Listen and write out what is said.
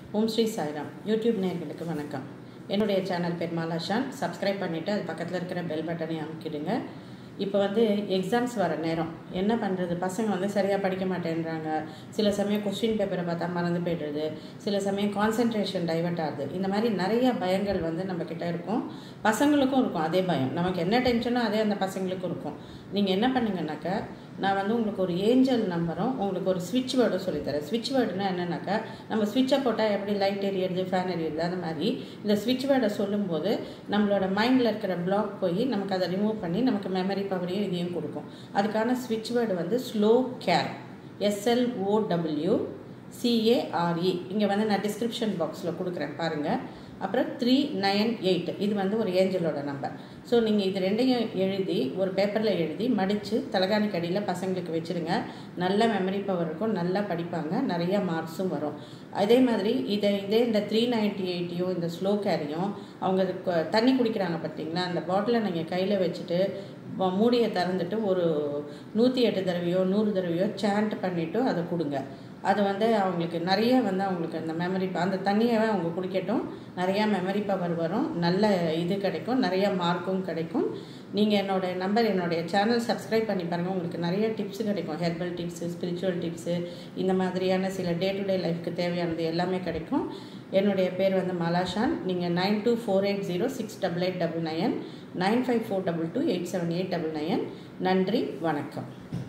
ஓம் Sri Sairam YouTube நேயர்களுக்கு வணக்கம் என்னுடைய சேனல் பேர் மாலாஷான் சப்ஸ்கிரைப் பண்ணிவிட்டு அது பக்கத்தில் இருக்கிற பெல் பட்டனையும் அமுக்கிடுங்க இப்போ வந்து எக்ஸாம்ஸ் வர நேரம் என்ன பண்ணுறது பசங்க வந்து சரியாக படிக்க மாட்டேன்றாங்க சில சமயம் கொஸ்டின் பேப்பரை பார்த்தா மறந்து போய்டுறது சில சமயம் கான்சென்ட்ரேஷன் டைவர்ட் ஆகுது இந்த மாதிரி நிறைய பயங்கள் வந்து நம்மக்கிட்ட இருக்கும் பசங்களுக்கும் இருக்கும் அதே பயம் நமக்கு என்ன டென்ஷனோ அதே அந்த பசங்களுக்கும் இருக்கும் நீங்கள் என்ன பண்ணுங்கன்னாக்கா நான் வந்து உங்களுக்கு ஒரு ஏஞ்சல் நம்பரும் உங்களுக்கு ஒரு ஸ்விட்ச் வேர்டும் சொல்லித்தரேன் ஸ்விட்ச் வேர்டுனா என்னன்னாக்கா நம்ம ஸ்விட்சை போட்டால் எப்படி லைட் எரியறது ஃபேன் எரியறது அந்த மாதிரி இந்த ஸ்விட்ச் வேர்டை சொல்லும்போது நம்மளோட மைண்டில் இருக்கிற பிளாக் போய் நமக்கு அதை ரிமூவ் பண்ணி நமக்கு மெமரி பவரையும் இதையும் கொடுக்கும் அதுக்கான ஸ்விட்ச் வேர்டு வந்து ஸ்லோ கேர் எஸ்எல்ஓடபிள்யூ சிஏஆர்இ இங்கே வந்து நான் டிஸ்கிரிப்ஷன் பாக்ஸில் கொடுக்குறேன் பாருங்கள் அப்புறம் த்ரீ நைன் எயிட் இது வந்து ஒரு ஏஞ்சலோட நம்பர் ஸோ நீங்கள் இது ரெண்டையும் எழுதி ஒரு பேப்பரில் எழுதி மடித்து தலகாணி கடியில் பசங்களுக்கு வச்சுருங்க நல்ல மெமரி பவர் இருக்கும் நல்லா படிப்பாங்க நிறைய மார்க்ஸும் வரும் அதே மாதிரி இதை இதே இந்த த்ரீ நைன்ட்டி எயிட்டையும் இந்த ஸ்லோ கேரியும் அவங்க கு- தண்ணி குடிக்கிறாங்க பார்த்தீங்களா அந்த பாட்டிலை நீங்கள் கையில் வச்சுட்டு வ- மூடியை திறந்துட்டு ஒரு நூற்றி எட்டு தடவையோ நூறு தடவையோ சாண்ட் பண்ணிவிட்டு அதை கொடுங்க அது வந்து அவங்களுக்கு நிறைய வந்து அவங்களுக்கு அந்த மெமரி அந்த தண்ணியவே அவங்க குடிக்கட்டும் நிறையா மெமரி பவர் வரும் நல்ல இது கிடைக்கும் நிறைய மார்க்கும் கிடைக்கும் நீங்கள் என்னோட நம்பர் என்னுடைய சேனல் சப்ஸ்கிரைப் பண்ணி பாருங்கள் உங்களுக்கு நிறைய டிப்ஸ் கிடைக்கும் ஹெர்பல் டிப்ஸு ஸ்பிரிச்சுவல் டிப்ஸு இந்த மாதிரியான சில டே டு டே லைஃப்க்கு தேவையானது எல்லாமே கிடைக்கும் என்னுடைய பேர் வந்து மலாஷான் நீங்கள் nine two four eight zero six double eight double nine nine five four double two eight seven eight double nine நன்றி வணக்கம்